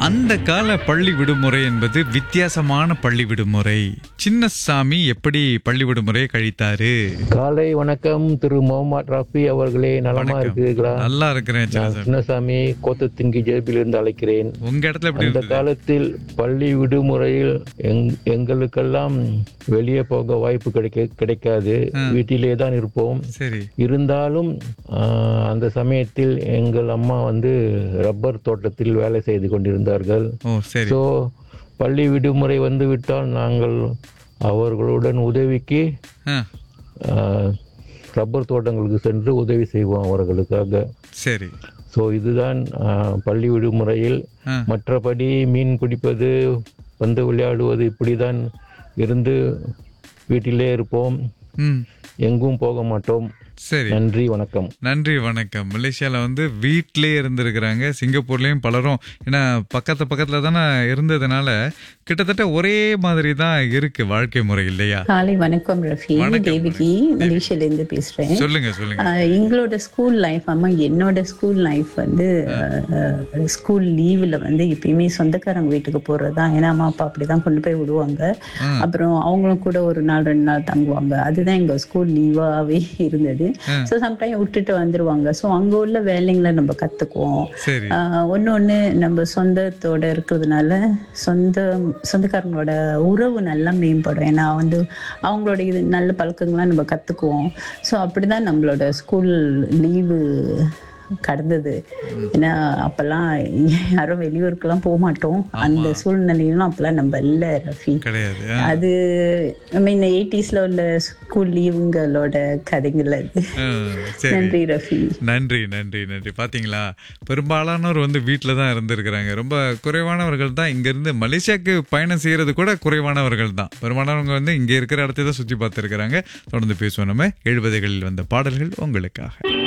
அந்த கால பள்ளி விடுமுறை என்பது வித்தியாசமான பள்ளி விடுமுறை சின்னசாமி எப்படி பள்ளி விடுமுறையை கழித்தாரு காலை வணக்கம் திரு முகமது ரஃபி அவர்களே நலமா வணக்கம். இருக்கிறீர்களா நல்லா இருக்கிறேன் நான் சின்னசாமி சின்னசாமி கோத்தத்திங்கி ஜேபிலிருந்து அழைக்கிறேன் உங்க இடத்துல எப்படி அந்த இருந்தது காலத்தில் பள்ளி விடுமுறையில் எங்- எங்களுக்கெல்லாம் வெளியே போக வாய்ப்பு கிடைக்க கிடைக்காது வீட்டிலே தான் இருப்போம் சரி இருந்தாலும் ஆஹ், அந்த சமயத்தில் எங்கள் அம்மா வந்து ரப்பர் தோட்டத்தில் வேலை செய்து கொண்டிருந்தார்கள் ஓ சரி ஸோ பள்ளி விடுமுறை வந்து விட்டால் நாங்கள் அவர்களுடன் உதவிக்கு ஆ, ஆஹ், ரப்பர் தோட்டங்களுக்கு சென்று உதவி செய்வோம் அவர்களுக்காக சரி ஸோ இதுதான் ஆஹ், பள்ளி விடுமுறையில் ஆ. மற்றபடி மீன் பிடிப்பது வந்து விளையாடுவது இப்படிதான் இருந்து வீட்டிலே இருப்போம் ம் எங்கும் போக மாட்டோம் சரி நன்றி வணக்கம் நன்றி வணக்கம் மலேசியால வந்து வீட்டிலே இருந்திருக்கிறாங்க சிங்கப்பூர்லயும் பலரும் ஏன்னா பக்கத்து பக்கத்துல தானே இருந்ததுனால கிட்டத்தட்ட ஒரே மாதிரி தான் இருக்கு வாழ்க்கை முறை இல்லையா காலை வணக்கம் ரஃபி வணக்கம், தேவிகி மலேசியால இருந்து பேசுறேன் சொல்லுங்க சொல்லுங்க ஆஹ் எங்களோட ஸ்கூல் லைஃப் அம்மா என்னோட ஸ்கூல் லைஃப் வந்து ஸ்கூல் லீவ்ல வந்து எப்பயுமே சொந்தக்காரங்க வீட்டுக்கு போறதுதான் ஏன்னா அம்மா அப்பா அப்படிதான் கொண்டு போய் விடுவாங்க அப்புறம் அவங்களும் கூட ஒரு நாள் ரெண்டு நாள் தங்குவாங்க அதுதான் எங்க ஸ்கூல் லீவாவே இருந்தது ஸோ சம்டைம் விட்டுட்டு வந்துருவாங்க ஸோ அங்க உள்ள வேலைங்களை நம்ம கத்துக்குவோம் சரி ஆஹ் ஒண்ணு ஒண்ணு நம்ம சொந்தத்தோட இருக்கிறதுனால சொந்த சொந்தக்காரங்களோட உறவு நல்லா மேம்படும் ஏன்னா வந்து அவங்களோட இது நல்ல பழக்கங்கள்லாம் நம்ம கத்துக்குவோம் ஸோ அப்படிதான் நம்மளோட ஸ்கூல் லீவு கடந்தது ஏன்னா அப்பெல்லாம் யாரும் வெளியூருக்கெல்லாம் போக மாட்டோம் அந்த சூழ்நிலையிலும் அப்பெல்லாம் நம்ம இல்லை ரஃபி கிடையாது ஆ. அது ஐ மீன் எயிட்டிஸ்ல உள்ள ஸ்கூல் லீவுங்களோட கதைகள் அது ஆ, சரி நன்றி ரஃபி நன்றி நன்றி நன்றி பாத்தீங்களா பெரும்பாலானோர் வந்து வீட்டில் தான் இருந்திருக்கிறாங்க ரொம்ப குறைவானவர்கள் தான் இங்கேருந்து மலேசியாவுக்கு பயணம் செய்யறது கூட குறைவானவர்கள் தான் பெரும்பாலானவங்க வந்து இங்கே இருக்கிற இடத்தை தான் சுற்றி பார்த்துருக்கிறாங்க தொடர்ந்து பேசுவோம் நம்ம எழுபதுகளில் வந்த பாடல்கள் உங்களுக்காக